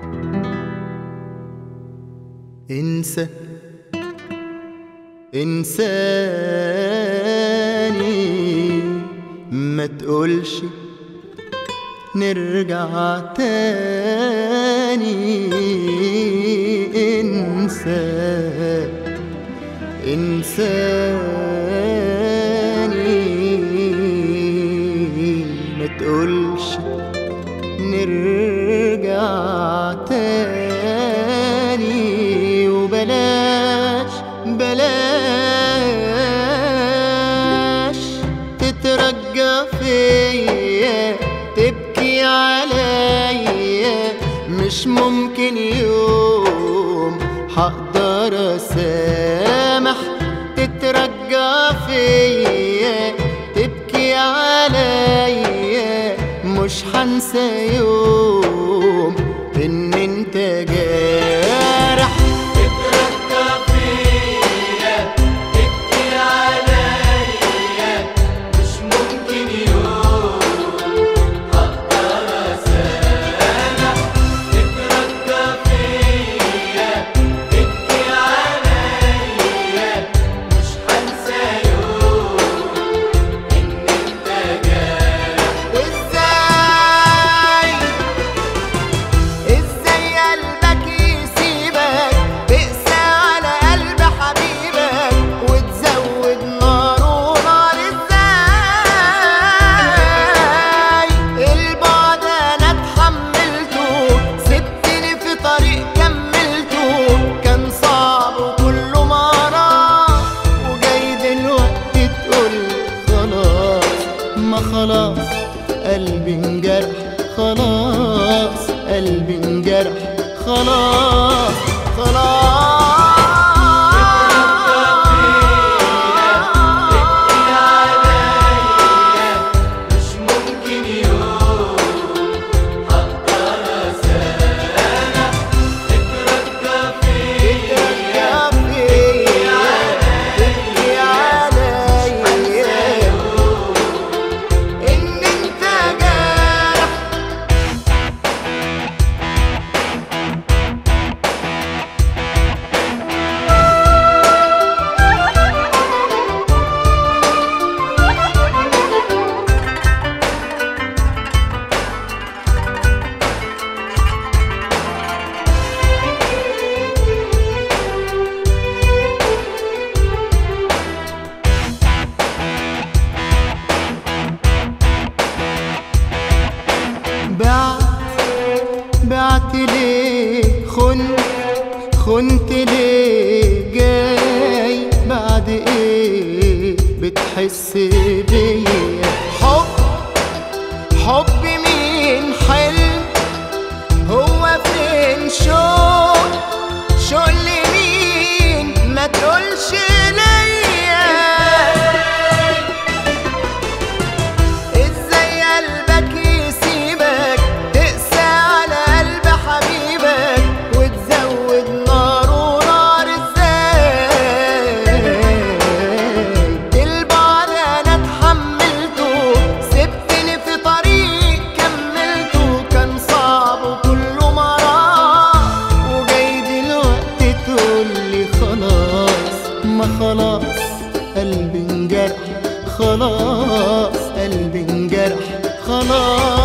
انسى انساني ما تقولش نرجع تاني انسى انساني ما تقولش نرجع تاني وبلاش بلاش تترجى فيا تبكي عليا مش ممكن يوم هقدر اسامح تترجى فيا تبكي عليا مش هنسى يوم ان انت جارح تترجى فيا تبكي عليا مش ممكن يوم هقدر اسامح تترجى فيا تبكي عليا مش هنسى يوم ان انت جارح ازاي ازاي قلبك يسيبك تقسى على قلب حبيبك وتزود نار ونار ازاي البعد انا اتحملته سبتني في طريق كملته كان صعب وكله مرار وجاي دلوقتي تقول خلاص ما خلاص قلبي انجرح خلاص قلبي انجرح خلاص عليا مش ممكن يوم هقدر اسامح تترجى فيا خلاص تبكي عليا ان انت جارح بعت بعت ليه خنت خنت ليه جاي بعد ايه بتحس بيا حب حب مين حلم هو فين شوق شوق لمين ما تقولش ليا ازاي قلبك يسيبك تقسى على قلب حبيبك وتزود نار ونار ازاي البعد انا اتحملته سبتني في طريق كملته كان صعب وكله مرار وجاي دلوقتي تقولي خلاص ما خلاص قلبي انجرح خلاص قلبي انجرح خلاص